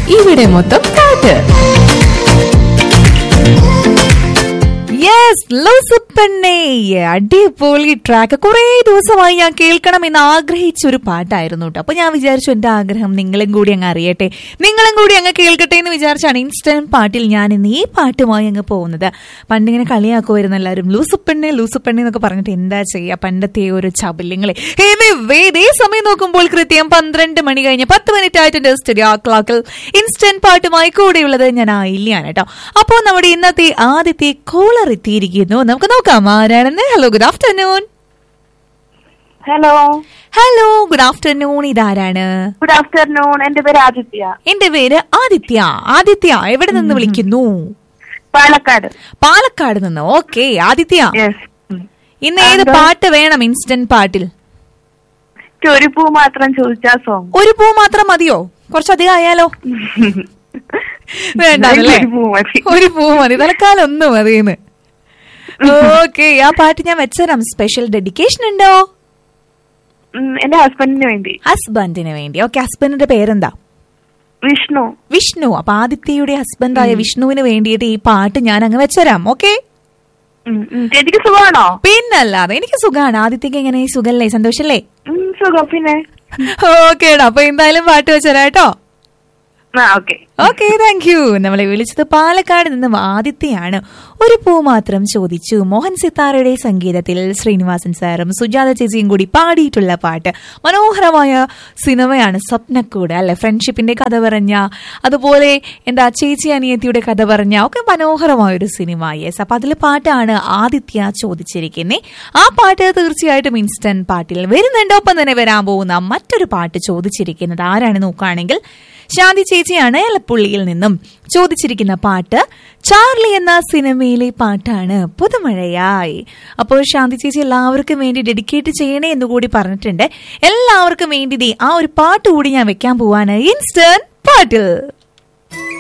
ഇവിടെ മൊത്തം പാട്ട് യെസ് ലൂസുപ്പെണ്ണേ അടിപൊളി ട്രാക്ക് കുറെ ദിവസമായി ഞാൻ കേൾക്കണം എന്ന് ആഗ്രഹിച്ച ഒരു പാട്ടായിരുന്നു കേട്ടോ അപ്പൊ ഞാൻ വിചാരിച്ചു എന്റെ ആഗ്രഹം നിങ്ങളും കൂടി അങ്ങ് അറിയട്ടെ നിങ്ങളും കൂടി അങ്ങ് കേൾക്കട്ടെ എന്ന് വിചാരിച്ചാണ് ഇൻസ്റ്റന്റ് പാട്ടിൽ ഞാൻ ഇന്ന് ഈ പാട്ടുമായി അങ്ങ് പോകുന്നത് പണ്ടിങ്ങനെ കളിയാക്കുമായിരുന്നു എല്ലാവരും ലൂസുപ്പെണ്ണെ ലൂസുപ്പെണ്ണെ എന്നൊക്കെ പറഞ്ഞിട്ട് എന്താ ചെയ്യുക പണ്ടത്തെ ഒരു ചബല്യങ്ങളെ ഇതേ സമയം നോക്കുമ്പോൾ കൃത്യം പന്ത്രണ്ട് മണി കഴിഞ്ഞ് പത്ത് മിനിറ്റ് ആയിട്ടുണ്ട് സ്റ്റുഡിയോ ക്ലോക്കിൽ ഇൻസ്റ്റന്റ് പാട്ടുമായി കൂടെയുള്ളത് ഞാൻ ആയില്ലാണ് കേട്ടോ അപ്പോൾ നമ്മുടെ ഇന്നത്തെ ആദ്യത്തെ കോളർ എത്തിയിരിക്കുന്നു നമുക്ക് നോക്കാം ആരാണെന്ന് hello good afternoon hello hello good afternoon ഇതാരാണ് ഗുഡ് ആഫ്റ്റർനൂൺ എന്റെ പേര് ആദിത്യ എന്റെ പേര് ആദിത്യ ആദിത്യ എവിടെ നിന്ന് വിളിക്കുന്നു പാലക്കാട് പാലക്കാട് നിന്ന് ഓക്കെ ആദിത്യ യെസ് ഇന്ന് ഏത് പാട്ട് വേണം ഇൻസ്റ്റന്റ് പാട്ടിൽ ഒരു പൂ മാത്രം ചോദിച്ചാ സോങ് ഒരു പൂ മാത്രം മതിയോ കുറച്ചധികം ആയാലോ വേണ്ട അല്ലേ ഒരു പൂ മതി ഒരു പൂ മതി തൽക്കാലം ഒന്ന് മതിന്ന് ഓക്കെ ആ പാട്ട് ഞാൻ വെച്ചതരാം സ്പെഷ്യൽ ഡെഡിക്കേഷൻ ഉണ്ടോ ഉം, എന്റെ ഹസ്ബൻഡിന് വേണ്ടി ഹസ്ബൻഡിന് വേണ്ടി ഓക്കെ ഹസ്ബൻഡിന്റെ പേരെന്താ വിഷ്ണു വിഷ്ണു അപ്പൊ ആദിത്യയുടെ ഹസ്ബൻഡായ വിഷ്ണുവിന് വേണ്ടിയിട്ട് ഈ പാട്ട് ഞാൻ അങ്ങ് വെച്ചരാം ഓക്കെ ഉം, ഉം. ചേച്ചിക്ക് സുഖമാണോ പിന്നല്ലാതെ എനിക്ക് സുഖാണ് ആദിത്യക്ക് എങ്ങനെ സുഖല്ലേ സന്തോഷല്ലേ ഉം, സുഖം പിന്നെ ഓക്കേടാ അപ്പൊ എന്തായാലും പാട്ട് വെച്ചരാ കേട്ടോ ആ ഓക്കെ ഓക്കെ താങ്ക് യു നമ്മളെ വിളിച്ചത് പാലക്കാട് നിന്നും ആദിത്യയാണ് ഒരു പൂ മാത്രം ചോദിച്ചു മോഹൻ സിത്താരയുടെ സംഗീതത്തിൽ ശ്രീനിവാസൻ സാറും സുജാത ചേച്ചിയും കൂടി പാടിയിട്ടുള്ള പാട്ട് മനോഹരമായ സിനിമയാണ് സ്വപ്നക്കൂട് അല്ലെ ഫ്രണ്ട്ഷിപ്പിന്റെ കഥ പറഞ്ഞ അതുപോലെ എന്താ ചേച്ചി അനിയത്തിയുടെ കഥ പറഞ്ഞ ഒക്കെ മനോഹരമായ ഒരു സിനിമ യെസ് അപ്പൊ അതിൽ പാട്ടാണ് ആദിത്യ ചോദിച്ചിരിക്കുന്നത് ആ പാട്ട് തീർച്ചയായിട്ടും ഇൻസ്റ്റന്റ് പാട്ടിൽ വരുന്നുണ്ട് ഒപ്പം തന്നെ വരാൻ പോകുന്ന മറ്റൊരു പാട്ട് ചോദിച്ചിരിക്കുന്നത് ആരാണ് നോക്കുകയാണെങ്കിൽ ശാന്തി ചേച്ചിയാണ് എലപ്പുള്ളിയിൽ നിന്നും ചോദിച്ചിരിക്കുന്ന പാട്ട് ചാർലി എന്ന സിനിമയിലെ പാട്ടാണ് പുതുമഴയായി അപ്പോൾ ശാന്തി ചേച്ചി എല്ലാവർക്കും വേണ്ടി ഡെഡിക്കേറ്റ് ചെയ്യണേ എന്ന് കൂടി പറഞ്ഞിട്ടുണ്ട് എല്ലാവർക്കും വേണ്ടി ദേ ആ ഒരു പാട്ട് കൂടി ഞാൻ വെക്കാൻ പോവാണ് ഇൻസ്റ്റന്റ് പാട്ടിൽ